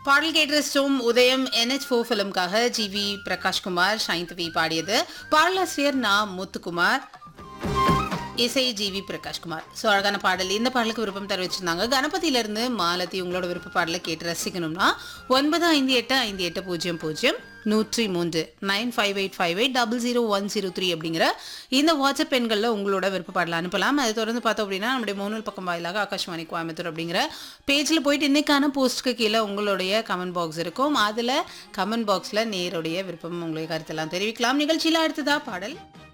பாடல் கேட்டிருச்சோம் Udhayam NH4 four ஃபிலிம்காக ஜி வி பிரகாஷ்குமார் ஷைந்தவி பாடியது பாடலாசிரியர் நா முத்துக்குமார் இசை ஜி வி பிரகாஷ்குமார் ஸோ அழகான பாடல் இந்த பாடலுக்கு விருப்பம் தெரிவிச்சிருந்தாங்க கணபதியிலிருந்து மாலதி உங்களோட விருப்ப பாடலை கேட்டு ரசிக்கணும்னா ஒன்பது ஐந்து எட்டு ஐந்து எட்டு பூஜ்ஜியம் பூஜ்ஜியம் நூற்றி மூன்று nine five eight five eight double zero one zero three அப்படிங்கிற இந்த வாட்ஸ்அப் எண்களில் உங்களோட விருப்ப பாடலை அனுப்பலாம் அதை தொடர்ந்து பார்த்தோம் அப்படின்னா நம்முடைய மூணு பக்கம் வாயிலாக ஆகாஷ்வாணி கோயம்புத்தூர் அப்படிங்கிற பேஜில் போயிட்டு இன்னைக்கான போஸ்ட்டுக்கு கீழே உங்களுடைய கமெண்ட் பாக்ஸ் இருக்கும் அதில் கமெண்ட் பாக்ஸில் நேருடைய விருப்பம் உங்களுடைய கருத்தெல்லாம் தெரிவிக்கலாம் நிகழ்ச்சியில் அடுத்ததா பாடல்